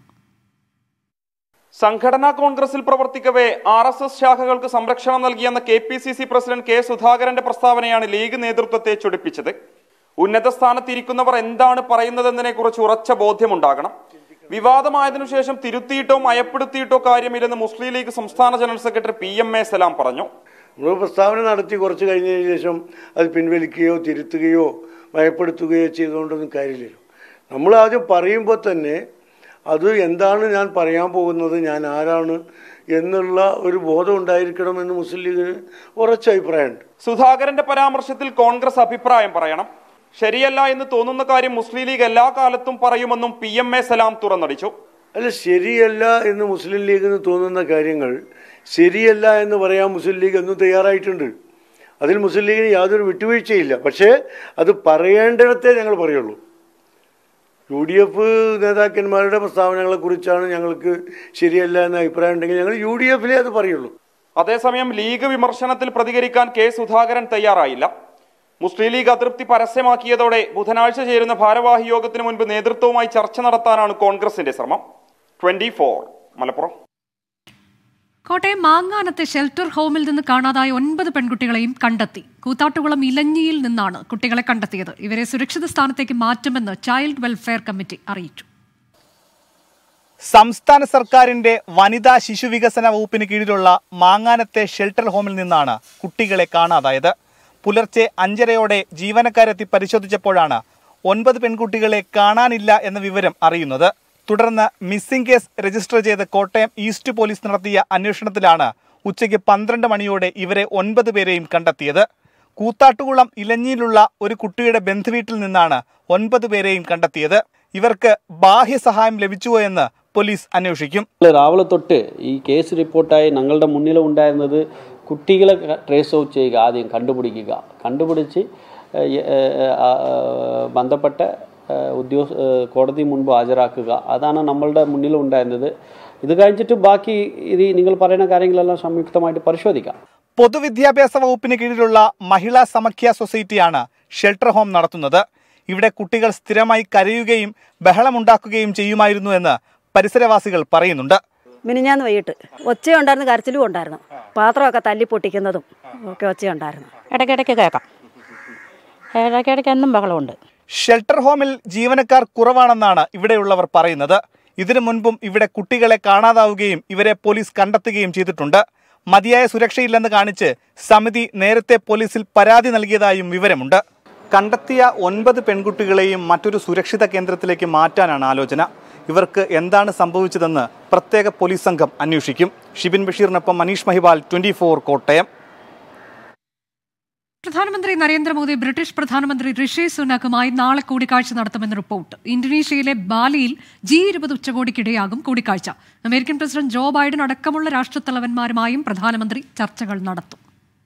S12: സംഘടനാ കോൺഗ്രസിൽ പ്രവർത്തിക്കവേ ആർ എസ് എസ് ശാഖകൾക്ക് സംരക്ഷണം നൽകിയെന്ന K P C C president K സുധാകരന്റെ പ്രസ്താവനയാണ് ലീഗ് നേതൃത്വത്തെ ചൊടിപ്പിച്ചത് ഉന്നത സ്ഥാനത്തിരിക്കുന്നവർ എന്താണ് പറയുന്നതെന്നതിനെ കുറിച്ച് ഉറച്ച ബോധ്യമുണ്ടാകണം വിവാദമായതിനു ശേഷം തിരുത്തിയിട്ടോ മയപ്പെടുത്തിയിട്ടോ കാര്യമില്ലെന്ന് മുസ്ലിം ലീഗ് സംസ്ഥാന general secretary P M A Salam പറഞ്ഞു
S13: നമ്മൾ പ്രസ്താവന നടത്തി കുറച്ച് കഴിഞ്ഞതിന് ശേഷം അത് പിൻവലിക്കുകയോ തിരുത്തുകയോ ഭയപ്പെടുത്തുകയോ ചെയ്തുകൊണ്ടൊന്നും കാര്യമില്ലല്ലോ നമ്മൾ ആദ്യം പറയുമ്പോൾ തന്നെ അത് എന്താണ് ഞാൻ പറയാൻ പോകുന്നത് ഞാൻ ആരാണ് എന്നുള്ള ഒരു ബോധം ഉണ്ടായിരിക്കണമെന്ന് മുസ്ലിം ലീഗിന് ഉറച്ച അഭിപ്രായമുണ്ട്
S12: സുധാകരന്റെ പരാമർശത്തിൽ കോൺഗ്രസ് അഭിപ്രായം പറയണം ശരിയല്ല എന്ന് തോന്നുന്ന കാര്യം മുസ്ലിം ലീഗ് എല്ലാ കാലത്തും പറയുമെന്നും പി എം എ സലാം തുറന്നടിച്ചു
S13: അല്ല ശരിയല്ല എന്ന് മുസ്ലിം ലീഗിന് തോന്നുന്ന കാര്യങ്ങൾ ശരിയല്ല എന്ന് പറയാൻ മുസ്ലിം ലീഗ് എന്നും തയ്യാറായിട്ടുണ്ട് അതിൽ മുസ്ലിം ലീഗിന് യാതൊരു വിട്ടുവീഴ്ചയില്ല പക്ഷേ അത് പറയേണ്ടിടത്തേ ഞങ്ങൾ പറയുള്ളൂ യു ഡി എഫ് നേതാക്കന്മാരുടെ പ്രസ്താവനകളെ കുറിച്ചാണ് ഞങ്ങൾക്ക് ശരിയല്ല എന്ന അഭിപ്രായം ഉണ്ടെങ്കിൽ ഞങ്ങൾ യു ഡി എഫിലേ അത് പറയുള്ളൂ
S12: അതേസമയം ലീഗ് വിമർശനത്തിൽ പ്രതികരിക്കാൻ കെ സുധാകരൻ തയ്യാറായില്ല മുസ്ലിം ലീഗ് അതൃപ്തി പരസ്യമാക്കിയതോടെ ബുധനാഴ്ച ചേരുന്ന ഭാരവാഹി യോഗത്തിന് മുൻപ് നേതൃത്വവുമായി ചർച്ച നടത്താനാണ് കോൺഗ്രസിന്റെ ശ്രമം ട്വന്റി മലപ്പുറം
S1: കോട്ടയം മാങ്ങാനത്തെ ഷെൽട്ടർ ഹോമിൽ നിന്ന് കാണാതായ ഒൻപത് പെൺകുട്ടികളെയും കണ്ടെത്തി കൂത്താട്ടുകുളം ഇലഞ്ഞിയിൽ നിന്നാണ് കുട്ടികളെ കണ്ടെത്തിയത് ഇവരെ സുരക്ഷിത സ്ഥാനത്തേക്ക് മാറ്റുമെന്ന് ചൈൽഡ് വെൽഫെയർ കമ്മിറ്റി അറിയിച്ചു
S14: സംസ്ഥാന സർക്കാരിന്റെ വനിതാ ശിശു വികസന വകുപ്പിന് കീഴിലുള്ള മാങ്ങാനത്തെ ഷെൽട്ടർ ഹോമിൽ നിന്നാണ് കുട്ടികളെ കാണാതായത് പുലർച്ചെ അഞ്ചരയോടെ ജീവനക്കാരെത്തി പരിശോധിച്ചപ്പോഴാണ് ഒൻപത് പെൺകുട്ടികളെ കാണാനില്ല എന്ന വിവരം അറിയുന്നത് തുടർന്ന് മിസ്സിംഗ് കേസ് രജിസ്റ്റർ ചെയ്ത് കോട്ടയം ഈസ്റ്റ് പോലീസ് നടത്തിയ അന്വേഷണത്തിലാണ് ഉച്ചയ്ക്ക് പന്ത്രണ്ട് മണിയോടെ ഇവരെ ഒൻപത് പേരെയും കണ്ടെത്തിയത് കൂത്താട്ടുകുളം ഇലഞ്ഞിയിലുള്ള ഒരു കുട്ടിയുടെ ബന്ധുവീട്ടിൽ നിന്നാണ് ഒൻപത് പേരെയും കണ്ടെത്തിയത് ഇവർക്ക് ബാഹ്യ സഹായം ലഭിച്ചുവോ എന്ന് പോലീസ് അന്വേഷിക്കും
S15: രാവിലെ തൊട്ട് ഈ കേസ് റിപ്പോർട്ടായി ഞങ്ങളുടെ മുന്നിൽ ഉണ്ടായിരുന്നത് കുട്ടികളെ ട്രേസ് ഔട്ട് ചെയ്യുക ആദ്യം കണ്ടുപിടിക്കുക കണ്ടുപിടിച്ച് ഏഹ്, ഏഹ്, ആ, ബന്ധപ്പെട്ട ഏഹ്, ഉദ്യോഗ ഏഹ്, കോടതി മുൻപ് ഹാജരാക്കുക അതാണ് നമ്മളുടെ മുന്നിൽ ഉണ്ടായിരുന്നത് ഇത് കഴിഞ്ഞിട്ട് ബാക്കി ഇത് നിങ്ങൾ പറയുന്ന കാര്യങ്ങളെല്ലാം സംയുക്തമായിട്ട് പരിശോധിക്കാം
S14: പൊതുവിദ്യാഭ്യാസ വകുപ്പിന് കീഴിലുള്ള മഹിളാ സമഖ്യ സൊസൈറ്റിയാണ് ഷെൽട്ടർ ഹോം നടത്തുന്നത് ഇവിടെ കുട്ടികൾ സ്ഥിരമായി കരയുകയും ബഹളമുണ്ടാക്കുകയും ചെയ്യുമായിരുന്നു എന്ന് പരിസരവാസികൾ പറയുന്നുണ്ട്
S16: മിനിഞ്ഞാന്ന് വൈകിട്ട് ഒച്ചയുണ്ടായിരുന്നു കരച്ചിലും ഉണ്ടായിരുന്നു പാത്രമൊക്കെ തല്ലി പൊട്ടിക്കുന്നതും ഒക്കെ ഒച്ചയുണ്ടായിരുന്നു
S17: ഇടയ്ക്കിടയ്ക്ക് കേൾക്കാം ഇടയ്ക്കിടയ്ക്ക് എന്നും ബഹളമുണ്ട്
S14: ഷെൽട്ടർ ഹോമിൽ ജീവനക്കാർ കുറവാണെന്നാണ് ഇവിടെയുള്ളവർ പറയുന്നത് ഇതിനു മുൻപും ഇവിടെ കുട്ടികളെ കാണാതാവുകയും ഇവരെ പോലീസ് കണ്ടെത്തുകയും ചെയ്തിട്ടുണ്ട് മതിയായ സുരക്ഷയില്ലെന്ന് കാണിച്ച് സമിതി നേരത്തെ പോലീസിൽ പരാതി നൽകിയതായും വിവരമുണ്ട് കണ്ടെത്തിയ ഒൻപത് പെൺകുട്ടികളെയും മറ്റൊരു സുരക്ഷിത കേന്ദ്രത്തിലേക്ക് മാറ്റാനാണ് ആലോചന ഇവർക്ക് എന്താണ് സംഭവിച്ചതെന്ന് പ്രത്യേക പോലീസ് സംഘം അന്വേഷിക്കും ഷിബിൻ ബഷീറിനൊപ്പം മനീഷ് മഹിബാൽ ട്വന്റി കോട്ടയം
S1: പ്രധാനമന്ത്രി നരേന്ദ്രമോദി ബ്രിട്ടീഷ് പ്രധാനമന്ത്രി ഋഷി സുനക്കുമായി നാളെ കൂടിക്കാഴ്ച നടത്തുമെന്ന് റിപ്പോർട്ട് ഇന്തോനേഷ്യയിലെ ബാലിയിൽ ജി ഇരുപത് ഉച്ചകോടിക്കിടെയാകും കൂടിക്കാഴ്ച അമേരിക്കൻ പ്രസിഡന്റ് ജോ ബൈഡൻ അടക്കമുള്ള രാഷ്ട്രത്തലവന്മാരുമായും പ്രധാനമന്ത്രി ചർച്ചകൾ നടത്തും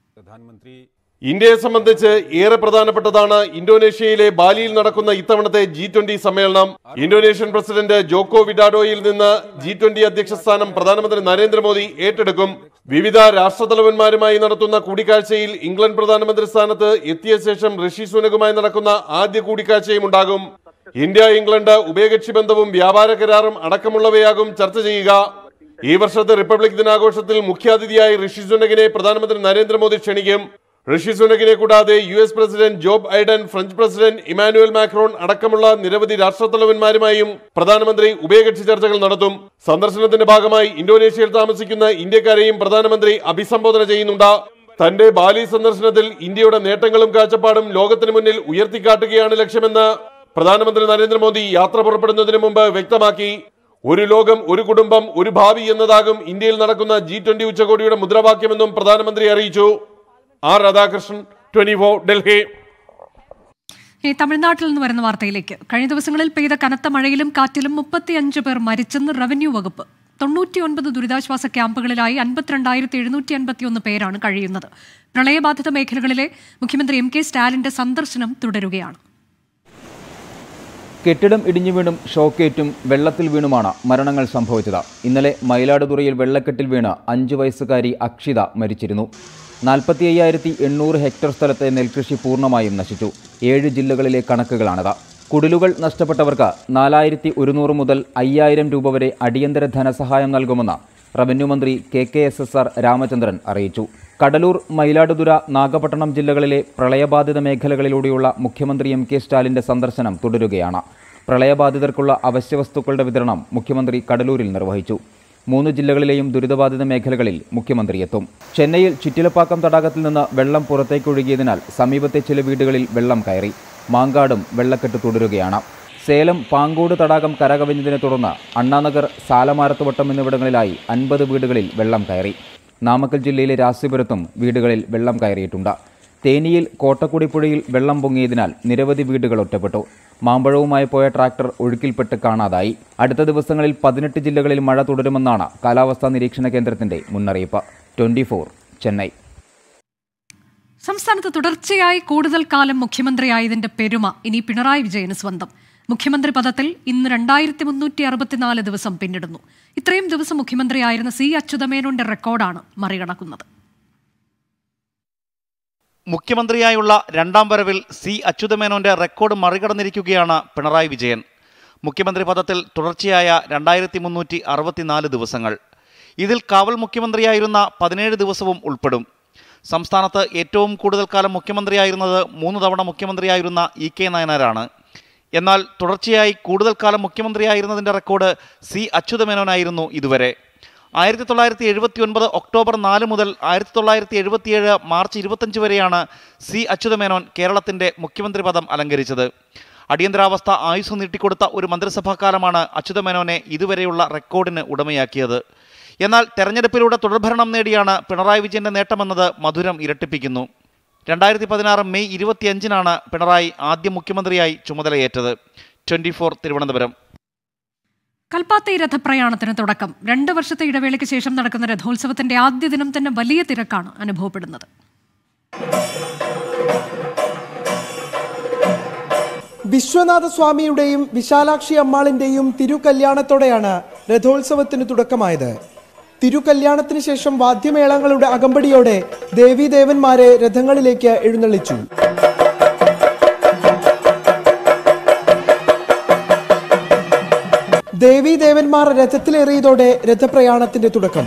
S18: ഇന്ത്യയെ സംബന്ധിച്ച് ഏറെ പ്രധാനപ്പെട്ടതാണ് ഇന്തോനേഷ്യയിലെ ബാലിയിൽ നടക്കുന്ന ഇത്തവണത്തെ ജി ട്വന്റി സമ്മേളനം ഇന്തോനേഷ്യൻ പ്രസിഡന്റ് ജോക്കോ വിഡാഡോയിൽ നിന്ന് ജി ട്വന്റി അധ്യക്ഷ സ്ഥാനം പ്രധാനമന്ത്രി നരേന്ദ്രമോദി ഏറ്റെടുക്കും വിവിധ രാഷ്ട്രതലവന്മാരുമായി നടത്തുന്ന കൂടിക്കാഴ്ചയിൽ ഇംഗ്ലണ്ട് പ്രധാനമന്ത്രി സ്ഥാനത്ത് എത്തിയ ശേഷം ഋഷി സുനകുമായി നടക്കുന്ന ആദ്യ കൂടിക്കാഴ്ചയും ഉണ്ടാകും ഇന്ത്യ ഇംഗ്ലണ്ട് ഉഭയകക്ഷി ബന്ധവും വ്യാപാര കരാറും അടക്കമുള്ളവയാകും ചർച്ച ചെയ്യുക ഈ വർഷത്തെ റിപ്പബ്ലിക് ദിനാഘോഷത്തിൽ മുഖ്യാതിഥിയായി ഋഷി സുനകിനെ പ്രധാനമന്ത്രി നരേന്ദ്രമോദി ക്ഷണിക്കും ഋഷി സുനകിനെ കൂടാതെ U S president Joe Biden French president Emmanuel Macron അടക്കമുള്ള നിരവധി രാഷ്ട്രത്തലവന്മാരുമായും പ്രധാനമന്ത്രി ഉഭയകക്ഷി ചർച്ചകൾ നടത്തും സന്ദർശനത്തിന്റെ ഭാഗമായി ഇന്തോനേഷ്യയിൽ താമസിക്കുന്ന ഇന്ത്യക്കാരെയും പ്രധാനമന്ത്രി അഭിസംബോധന ചെയ്യുന്നുണ്ട് തന്റെ ബാലി സന്ദർശനത്തിൽ ഇന്ത്യയുടെ നേട്ടങ്ങളും കാഴ്ചപ്പാടും ലോകത്തിന് മുന്നിൽ ഉയർത്തിക്കാട്ടുകയാണ് ലക്ഷ്യമെന്ന് പ്രധാനമന്ത്രി നരേന്ദ്രമോദി യാത്ര പുറപ്പെടുന്നതിന് മുമ്പ് വ്യക്തമാക്കി ഒരു ലോകം ഒരു കുടുംബം ഒരു ഭാവി എന്നതാകും ഇന്ത്യയിൽ നടക്കുന്ന ജി ട്വന്റി ഉച്ചകോടിയുടെ മുദ്രാവാക്യമെന്നും പ്രധാനമന്ത്രി അറിയിച്ചു R Radhakrishnan twenty four Delhi
S1: ഇനി തമിഴ്നാട്ടിൽ നിന്ന് വരുന്ന വാർത്തയിലേക്ക് കഴിഞ്ഞ ദിവസങ്ങളിൽ പെയ്ത കനത്ത മഴയിലും കാറ്റിലും മുപ്പത്തിയഞ്ച് പേർ മരിച്ചെന്ന് റവന്യൂ വകുപ്പ് തൊണ്ണൂറ്റിയൊൻപത് ദുരിതാശ്വാസ ക്യാമ്പുകളിലായി അൻപത്തിരണ്ടായിരത്തി എഴുന്നൂറ്റി അൻപത്തിയൊന്ന് പേരാണ് കഴിയുന്നത് പ്രളയബാധിത മേഖലകളിലെ മുഖ്യമന്ത്രി എം കെ സ്റ്റാലിന്റെ സന്ദർശനം തുടരുകയാണ്
S19: കെട്ടിടം ഇടിഞ്ഞു വീണും ഷോക്കേറ്റും വെള്ളത്തിൽ വീണുമാണ് മരണങ്ങൾ സംഭവിച്ചത് ഇന്നലെ മയിലാടുതുറയിൽ വെള്ളക്കെട്ടിൽ വീണ് അഞ്ചു വയസ്സുകാരി അക്ഷിത മരിച്ചിരുന്നു നാൽപ്പത്തി അയ്യായിരത്തി എണ്ണൂറ് ഹെക്ടർ സ്ഥലത്തെ നെൽകൃഷി പൂർണ്ണമായും നശിച്ചു ഏഴ് ജില്ലകളിലെ കണക്കുകളാണിത് കുടിലുകൾ നഷ്ടപ്പെട്ടവർക്ക് നാലായിരത്തി ഒരുന്നൂറ് മുതൽ അയ്യായിരം രൂപ വരെ അടിയന്തര ധനസഹായം നൽകുമെന്ന് റവന്യൂ മന്ത്രി K K S S R Ramachandran അറിയിച്ചു കടലൂർ മയിലാടുതുറ നാഗപട്ടണം ജില്ലകളിലെ പ്രളയബാധിത മേഖലകളിലൂടെയുള്ള മുഖ്യമന്ത്രി എം കെ സ്റ്റാലിന്റെ സന്ദർശനം തുടരുകയാണ് പ്രളയബാധിതർക്കുള്ള അവശ്യവസ്തുക്കളുടെ വിതരണം മുഖ്യമന്ത്രി കടലൂരിൽ നിർവഹിച്ചു മൂന്ന് ജില്ലകളിലെയും ദുരിതബാധിത മേഖലകളിൽ മുഖ്യമന്ത്രി എത്തും ചെന്നൈയിൽ ചുറ്റിലപ്പാക്കം തടാകത്തിൽ നിന്ന് വെള്ളം പുറത്തേക്കൊഴുകിയതിനാൽ സമീപത്തെ ചില വീടുകളിൽ വെള്ളം കയറി മാങ്കാടും വെള്ളക്കെട്ട് തുടരുകയാണ് സേലം പാങ്കോട് തടാകം കരകവിഞ്ഞതിനെ തുടർന്ന് അണ്ണാനഗർ സാലമാരത്തുവട്ടം എന്നിവിടങ്ങളിലായി അൻപത് വീടുകളിൽ വെള്ളം കയറി നാമക്കൽ ജില്ലയിലെ രാസിപുരത്തും വീടുകളിൽ വെള്ളം കയറിയിട്ടുണ്ട് തേനിയിൽ കോട്ടക്കുടി പുഴയിൽ വെള്ളം പൊങ്ങിയതിനാൽ നിരവധി വീടുകൾ ഒറ്റപ്പെട്ടു മാമ്പഴവുമായി പോയ ട്രാക്ടർ ഒഴുക്കിൽപ്പെട്ട് കാണാതായി അടുത്ത ദിവസങ്ങളിൽ പതിനെട്ട് ജില്ലകളിൽ മഴ തുടരുമെന്നാണ് കാലാവസ്ഥാ നിരീക്ഷണ കേന്ദ്രത്തിന്റെ മുന്നറിയിപ്പ് ട്വന്റി ചെന്നൈ
S1: സംസ്ഥാനത്ത് തുടർച്ചയായി കൂടുതൽ കാലം മുഖ്യമന്ത്രിയായതിന്റെ പെരുമ ഇനി പിണറായി വിജയന് സ്വന്തം മുഖ്യമന്ത്രി പദത്തിൽ ഇന്ന് രണ്ടായിരത്തി മുന്നൂറ്റി അറുപത്തിനാല് ദിവസം പിന്നിടുന്നു ഇത്രയും ദിവസം മുഖ്യമന്ത്രിയായിരുന്ന സി അച്യുതമേനോന്റെ റെക്കോർഡാണ് മറികടക്കുന്നത്
S20: മുഖ്യമന്ത്രിയായുള്ള രണ്ടാം വരവിൽ സി അച്യുതമേനോന്റെ റെക്കോർഡ് മറികടന്നിരിക്കുകയാണ് പിണറായി വിജയൻ മുഖ്യമന്ത്രി പദത്തിൽ തുടർച്ചയായ രണ്ടായിരത്തി മുന്നൂറ്റി അറുപത്തിനാല് ദിവസങ്ങൾ ഇതിൽ കാവൽ മുഖ്യമന്ത്രിയായിരുന്ന പതിനേഴ് ദിവസവും ഉൾപ്പെടും സംസ്ഥാനത്ത് ഏറ്റവും കൂടുതൽ കാലം മുഖ്യമന്ത്രിയായിരുന്നത് മൂന്ന് തവണ മുഖ്യമന്ത്രിയായിരുന്ന ഇ കെ നായനാരാണ് എന്നാൽ തുടർച്ചയായി കൂടുതൽ കാലം മുഖ്യമന്ത്രിയായിരുന്നതിൻ്റെ റെക്കോർഡ് സി അച്യുതമേനോനായിരുന്നു ഇതുവരെ ആയിരത്തി തൊള്ളായിരത്തി എഴുപത്തി ഒൻപത് ഒക്ടോബർ നാല് മുതൽ ആയിരത്തി തൊള്ളായിരത്തി എഴുപത്തിയേഴ് മാർച്ച് ഇരുപത്തഞ്ച് വരെയാണ് സി അച്യുതമേനോൻ കേരളത്തിൻ്റെ മുഖ്യമന്ത്രി പദം അലങ്കരിച്ചത് അടിയന്തരാവസ്ഥ ആയുസ് നീട്ടിക്കൊടുത്ത ഒരു മന്ത്രിസഭാ കാലമാണ് അച്യുതമേനോനെ ഇതുവരെയുള്ള റെക്കോർഡിന് ഉടമയാക്കിയത് എന്നാൽ തെരഞ്ഞെടുപ്പിലൂടെ തുടർഭരണം നേടിയാണ് പിണറായി വിജയന്റെ നേട്ടമെന്നത് മധുരം ഇരട്ടിപ്പിക്കുന്നു രണ്ടായിരത്തി പതിനാറ് മെയ് ഇരുപത്തിയഞ്ചിനാണ് പിണറായി ആദ്യ മുഖ്യമന്ത്രിയായി ചുമതലയേറ്റത് ട്വന്റി ഫോർ തിരുവനന്തപുരം
S1: കൽപ്പാത്തി രഥപ്രയാണത്തിന് തുടക്കം രണ്ട് വർഷത്തെ ഇടവേളയ്ക്ക് ശേഷം നടക്കുന്ന രഥോത്സവത്തിന്റെ ആദ്യ ദിനം തന്നെ വലിയ തിരക്കാണ് അനുഭവപ്പെടുന്നത്
S21: വിശ്വനാഥ സ്വാമിയുടെയും വിശാലാക്ഷി അമ്മാളിന്റെയും തിരുകല്യാണത്തോടെയാണ് രഥോത്സവത്തിന് തുടക്കമായത് തിരുകല്യാണത്തിന് ശേഷം വാദ്യമേളങ്ങളുടെ അകമ്പടിയോടെ ദേവീദേവന്മാരെ രഥങ്ങളിലേക്ക് എഴുന്നള്ളിച്ചു ദേവീദേവന്മാർ രഥത്തിലേറിയതോടെ രഥപ്രയാണത്തിന്റെ തുടക്കം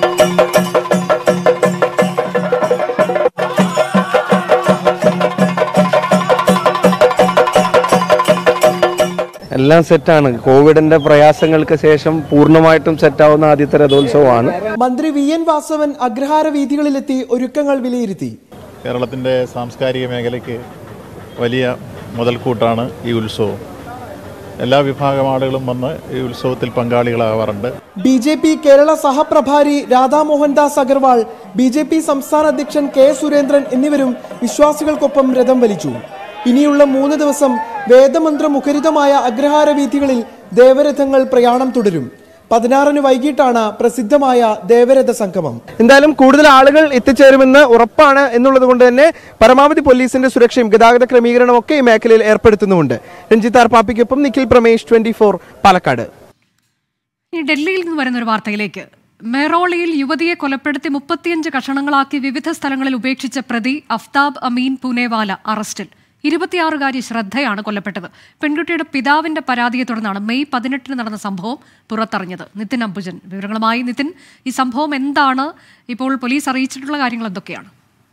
S22: എല്ലാം സെറ്റാണ് കോവിഡിന്റെ പ്രയാസങ്ങൾക്ക് ശേഷം പൂർണ്ണമായിട്ടും സെറ്റാവുന്ന ആദ്യത്തെ രഥോത്സവമാണ്
S21: മന്ത്രി വി എൻ വാസവൻ അഗ്രഹാര വീഥികളിലെത്തി ഒരുക്കങ്ങൾ വിലയിരുത്തി
S23: കേരളത്തിൻ്റെ സാംസ്കാരിക മേഖലയ്ക്ക് വലിയ മുതൽക്കൂട്ടാണ് ഈ ഉത്സവം എല്ലാ വിഭാഗം ആളുകളും വന്ന് ഈ ഉത്സവത്തിൽ പങ്കാളികളാവാറുണ്ട്
S21: ബി ജെ പി കേരള സഹപ്രഭാരി Radhamohandas Agarwal B J P സംസ്ഥാന അധ്യക്ഷൻ കെ സുരേന്ദ്രൻ എന്നിവരും വിശ്വാസികൾക്കൊപ്പം രഥം വലിച്ചു ഇനിയുള്ള മൂന്ന് ദിവസം വേദമന്ത്ര മുഖരിതമായ അഗ്രഹാര വീഥികളിൽ ദേവരഥങ്ങൾ പ്രയാണം തുടരും പതിനാറിന് വൈകിട്ടാണ് പ്രസിദ്ധമായ ദേവരഥ സംഗമം എന്തായാലും കൂടുതൽ ആളുകൾ എത്തിച്ചേരുമെന്ന് ഉറപ്പാണ് എന്നുള്ളത് കൊണ്ട് തന്നെ പരമാവധി പോലീസിന്റെ സുരക്ഷയും ഗതാഗത ക്രമീകരണവും ഒക്കെ ഈ മേഖലയിൽ ഏർപ്പെടുത്തുന്നുമുണ്ട് രഞ്ജിത്ത് ആർ പാപ്പിക്കൊപ്പം നിഖിൽ പ്രമേഷ് ട്വന്റി പാലക്കാട്
S1: ഈ ഡൽഹിയിൽ നിന്ന് വരുന്ന ഒരു വാർത്തയിലേക്ക് മെറോളിയിൽ യുവതിയെ കൊലപ്പെടുത്തി മുപ്പത്തിയഞ്ച് കഷണങ്ങളാക്കി വിവിധ സ്ഥലങ്ങളിൽ ഉപേക്ഷിച്ച പ്രതി അഫ്താബ് അമീൻ പൂനെവാല അറസ്റ്റിൽ ഇരുപത്തിയാറുകാരി ശ്രദ്ധയാണ് കൊല്ലപ്പെട്ടത് പെൺകുട്ടിയുടെ പിതാവിന്റെ പരാതിയെ തുടർന്നാണ് മെയ് പതിനെട്ടിന് നടന്ന സംഭവം പുറത്തറിഞ്ഞത് നിതിൻ അംബുജൻ വിവരങ്ങളുമായി നിതിൻ ഈ സംഭവം എന്താണ് ഇപ്പോൾ പോലീസ് അറിയിച്ചിട്ടുള്ള കാര്യങ്ങൾ എന്തൊക്കെയാണ്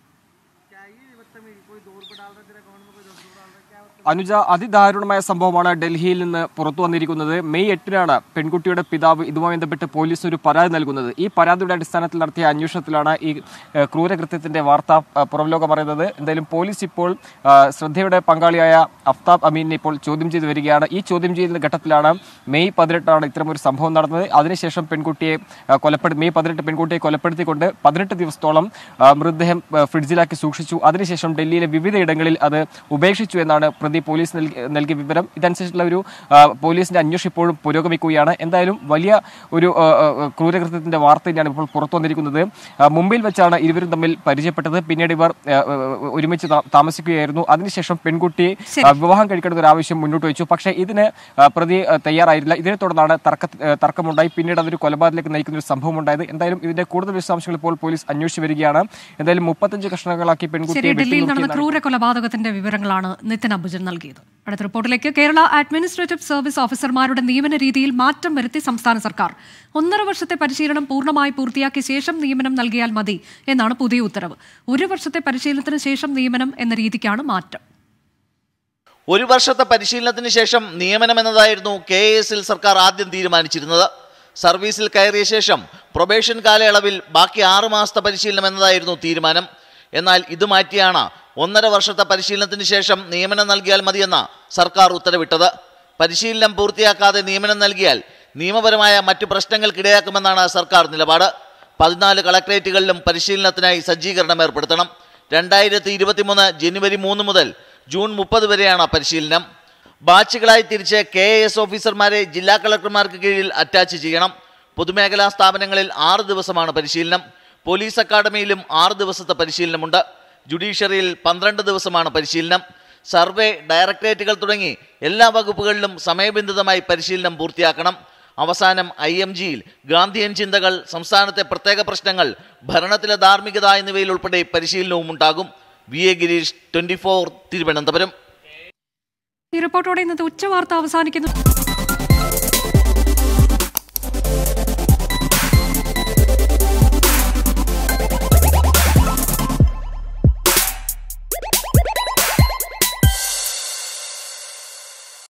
S24: അനുജ അതിദാരുണമായ സംഭവമാണ് ഡൽഹിയിൽ നിന്ന് പുറത്തു വന്നിരിക്കുന്നത് മെയ് എട്ടിനാണ് പെൺകുട്ടിയുടെ പിതാവ് ഇതുമായി ബന്ധപ്പെട്ട് പോലീസിന് ഒരു പരാതി നൽകുന്നത് ഈ പരാതിയുടെ അടിസ്ഥാനത്തിൽ നടത്തിയ അന്വേഷണത്തിലാണ് ഈ ഏഹ്, ക്രൂരകൃത്യത്തിന്റെ വാർത്ത ഏഹ്, പുറംലോകം അറിയുന്നത് എന്തായാലും പോലീസ് ഇപ്പോൾ ഏഹ്, ശ്രദ്ധയുടെ പങ്കാളിയായ അഫ്താബ് അമീനെ ഇപ്പോൾ ചോദ്യം ചെയ്തു വരികയാണ് ഈ ചോദ്യം ചെയ്യുന്ന ഘട്ടത്തിലാണ് മെയ് പതിനെട്ടാണ് ഇത്തരമൊരു സംഭവം നടന്നത് അതിനുശേഷം പെൺകുട്ടിയെ ഏഹ്, കൊലപ്പെടുത്തി മെയ് പതിനെട്ട് പെൺകുട്ടിയെ കൊലപ്പെടുത്തിക്കൊണ്ട് പതിനെട്ട് ദിവസത്തോളം ഏഹ്, മൃതദേഹം ഏഹ്, ഫ്രിഡ്ജിലാക്കി സൂക്ഷിച്ചു അതിനുശേഷം ഡൽഹിയിലെ വിവിധ ഇടങ്ങളിൽ അത് ഉപേക്ഷിച്ചു എന്നാണ് പ്രതി പോലീസ് നൽകി- നൽകിയ വിവരം ഇതനുസരിച്ചുള്ള ഒരു ആ, പോലീസിന്റെ അന്വേഷണം ഇപ്പോഴും പുരോഗമിക്കുകയാണ് എന്തായാലും വലിയ ഒരു ആ, ആ, ക്രൂരകൃത്യത്തിന്റെ വാർത്ത തന്നെയാണ് ഇപ്പോൾ പുറത്തു വന്നിരിക്കുന്നത് ആ, മുംബൈയിൽ വെച്ചാണ് ഇരുവരും തമ്മിൽ പരിചയപ്പെട്ടത് പിന്നീട് ഇവർ ആ, ആ, ഒരുമിച്ച് താ- താമസിക്കുകയായിരുന്നു അതിനുശേഷം പെൺകുട്ടിയെ ആ, വിവാഹം കഴിക്കേണ്ട ഒരു ആവശ്യം മുന്നോട്ട് വെച്ചു പക്ഷേ ഇതിന് ആ, പ്രതി ആ, തയ്യാറായില്ല ഇതിനെ തുടർന്നാണ് തർക്ക ആ, തർക്കമുണ്ടായി പിന്നീട് അതൊരു കൊലപാതകത്തിലേക്ക് നയിക്കുന്ന ഒരു സംഭവം ഉണ്ടായത് എന്തായാലും ഇതിന്റെ കൂടുതൽ വിശദാംശങ്ങൾ ഇപ്പോൾ പോലീസ് അന്വേഷിച്ചു വരികയാണ് എന്തായാലും മുപ്പത്തഞ്ച് കഷ്ണങ്ങളാക്കി
S1: ശരി
S24: പെൺകുട്ടിയെ
S1: ഡൽഹിയിൽ നടന്ന
S24: വെട്ടിനുറുക്കിയെന്നാണ്
S1: ക്രൂര കൊലപാതകത്തിന്റെ വിവരങ്ങളാണ് നിതിൻ അംബുജൻ നൽകിയത് അടുത്ത റിപ്പോർട്ടിലേക്ക് കേരള അഡ്മിനിസ്ട്രേറ്റീവ് സർവീസ് ഓഫീസർമാരുടെ നിയമന രീതിയിൽ മാറ്റം വരുത്തി സംസ്ഥാന സർക്കാർ ഒന്നര വർഷത്തെ പരിശീലനം പൂർണ്ണമായി പൂർത്തിയാക്കിയ ശേഷം നിയമനം നൽകിയാൽ മതി എന്നാണ് പുതിയ ഉത്തരവ് ഒരു വർഷത്തെ പരിശീലനത്തിന് ശേഷം നിയമനം എന്ന രീതിക്കാണ് മാറ്റം
S3: ഒരു വർഷത്തെ പരിശീലനത്തിന് ശേഷം നിയമനം എന്നതായിരുന്നു കെ എസിൽ സർക്കാർ ആദ്യം തീരുമാനിച്ചിരുന്നത് സർവീസിൽ കയറിയ ശേഷം പ്രൊബേഷൻ കാലയളവിൽ ബാക്കി ആറ് മാസത്തെ പരിശീലനം എന്നതായിരുന്നു തീരുമാനം എന്നാൽ ഇത് മാറ്റിയാണ് ഒന്നര വർഷത്തെ പരിശീലനത്തിന് ശേഷം നിയമനം നൽകിയാൽ മതിയെന്ന സർക്കാർ ഉത്തരവിട്ടത് പരിശീലനം പൂർത്തിയാക്കാതെ നിയമനം നൽകിയാൽ നിയമപരമായ മറ്റു പ്രശ്നങ്ങൾക്കിടയാക്കുമെന്നാണ് സർക്കാർ നിലപാട് പതിനാല് കളക്ടറേറ്റുകളിലും പരിശീലനത്തിനായി സജ്ജീകരണം ഏർപ്പെടുത്തണം രണ്ടായിരത്തി ഇരുപത്തിമൂന്ന് ജനുവരി മൂന്ന് മുതൽ ജൂൺ മുപ്പത് വരെയാണ് പരിശീലനം ബാച്ചുകളായി തിരിച്ച് കെ എ എസ് ഓഫീസർമാരെ ജില്ലാ കളക്ടർമാർക്ക് കീഴിൽ അറ്റാച്ച് ചെയ്യണം പൊതുമേഖലാ സ്ഥാപനങ്ങളിൽ ആറ് ദിവസമാണ് പരിശീലനം പോലീസ് അക്കാദമിയിലും ആറ് ദിവസത്തെ പരിശീലനമുണ്ട് ജുഡീഷ്യറിയിൽ പന്ത്രണ്ട് ദിവസമാണ് പരിശീലനം സർവേ ഡയറക്ടറേറ്റുകൾ തുടങ്ങി എല്ലാ വകുപ്പുകളിലും സമയബന്ധിതമായി പരിശീലനം പൂർത്തിയാക്കണം അവസാനം ഐ എം ജിയിൽ ഗാന്ധിയൻ ചിന്തകൾ സംസ്ഥാനത്തെ പ്രത്യേക പ്രശ്നങ്ങൾ ഭരണത്തിലെ ധാർമ്മികത എന്നിവയിൽ ഉൾപ്പെടെ പരിശീലനവും ഉണ്ടാകും V A Gireesh twenty four Thiruvananthapuram
S1: ഈ റിപ്പോർട്ടോടെ ഇന്നത്തെ ഉച്ചവാർത്ത അവസാനിക്കുന്നു